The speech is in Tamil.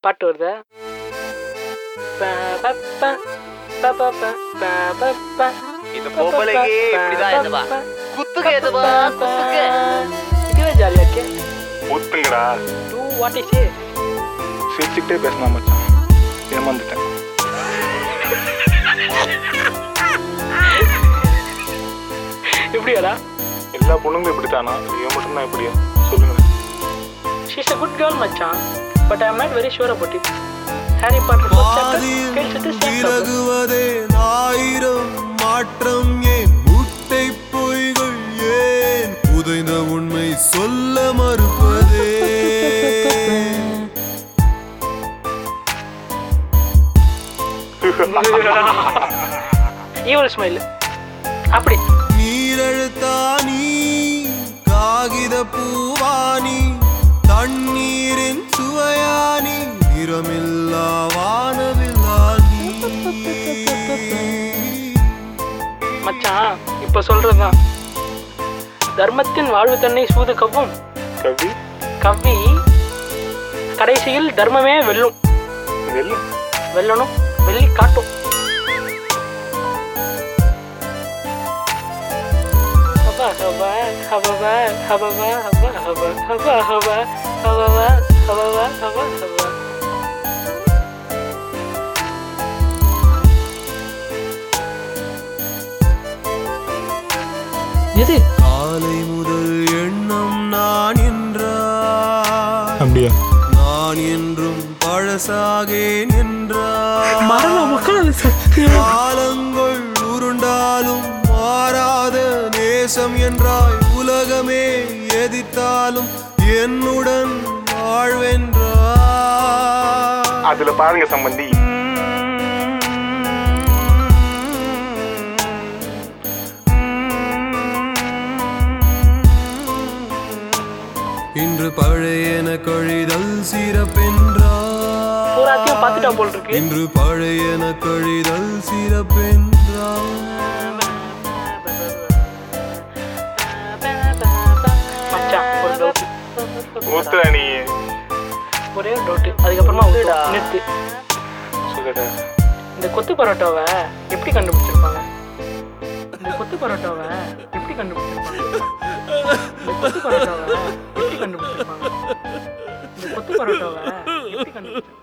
பாட்டு வருதா ப, ப, ப, ப, ப, ப, ப, ப, ப. இந்த பொம்பளைக்கு இப்படிதான் எதுவா குத்துக்கு எதுவா குத்துக்கு இதுவே ஜாலியா இருக்கே ஒத்துங்கடா டூ வாட் இஸ் ஏ சிரிச்சுக்கிட்டே பேசினா மச்சான் ஏமாந்துட்டேன் எப்படியாடா எல்லா பொண்ணுங்களும் இப்படித்தானா இவன் மட்டும்தான் எப்படியா சொல்லுங்க ஷீஸ் அ குட் கேர்ள் மச்சான் but I am not very sure about it Harry Potter first chapter girls with same விலகுவதே ஆயிரம் மாற்றம் ஏன் முட்டை பொய்கள் ஏன் புதைந்த உண்மை சொல்ல மறுப்பதே ஈவல் ஸ்மைல் அப்படி நீரழுத்தா நீ காகித பூவானி தண்ணீரின் சுவையானி நிறமில்லா வானவில்லா நீ மச்சான் இப்ப சொல்றதுதான் தர்மத்தின் வாழ்வு தன்னை சூது கவ்வும் கவி கவ்வி கடைசியில் தர்மமே வெல்லும் வெல்லும் வெல்லணும் வெள்ளி காட்டும் ஹபா ஹபா ஹபா ஹபா ஹபா ஹபா ஹபா ஹபா ஹபா ஹபா ஹபா ஹபா எது காலை முதல் எண்ணம் நான் என்றார் அப்படியா நான் என்றும் பழசாகேன் என்றார் மரணம் மக்கள் சத்தியம் காலங்கள் உருண்டாலும் மாறாத நேசம் என்றாய் உலகமே எதிர்த்தாலும் என்னுடன் வாழ்வென்றாய் அதுல பாருங்க சம்பந்தி இன்று பழையன கழிதல் சிறப்பென்றாய் பூராத்தையும் பார்த்துட்டா போல் இருக்கு இன்று பழையன கழிதல் சிறப்பென்றாய் மச்சான் ஒரு டவுட் ஊத்துறா நீ ஒரே ஒரு டவுட் அதுக்கப்புறமா சொல்லுடா. ஊத்துவோம். நிறுத்து சொல்லுடா இந்த கொத்து பரோட்டாவை எப்படி கண்டுபிடிச்சிருப்பாங்க இந்த கொத்து பரோட்டாவை எப்படி கண்டுபிடிச்சிருப்பாங்க இந்த கொத்து பரோட்டாவை எப்படி கண்டுபிடிச்சிருப்பாங்க இந்த கொத்து பரோட்டாவை எப்படி கண்டுபிடிச்சிருப்பாங்க